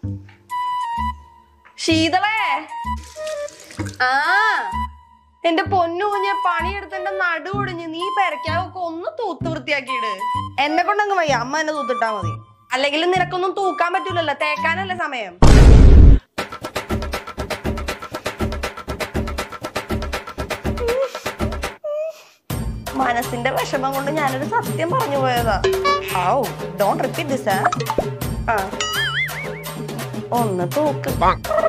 ശീതളേ ആ എന്റെ പൊന്നു കുഞ്ഞെ പണിയെടുത്ത് എന്റെ നടു ഒടിഞ്ഞ് നീ പെരക്കാവൊക്കെ ഒന്ന് തൂത്ത് വൃത്തിയാക്കിയിട് എന്നെ കൊണ്ടങ്ങ് വയ്യ അമ്മ എന്നെ തൂത്തിട്ടാ മതി അല്ലെങ്കിൽ നിനക്കൊന്നും തൂക്കാൻ പറ്റൂലല്ലോ തേക്കാനല്ലേ സമയം മനസ്സിന്റെ വിഷമം കൊണ്ട് ഞാനൊരു സത്യം പറഞ്ഞു പോയതാ ഔ ഡോണ്ട് റിപ്പീറ്റ് ദിസ് ആ ഒന്ന് തൂക്ക്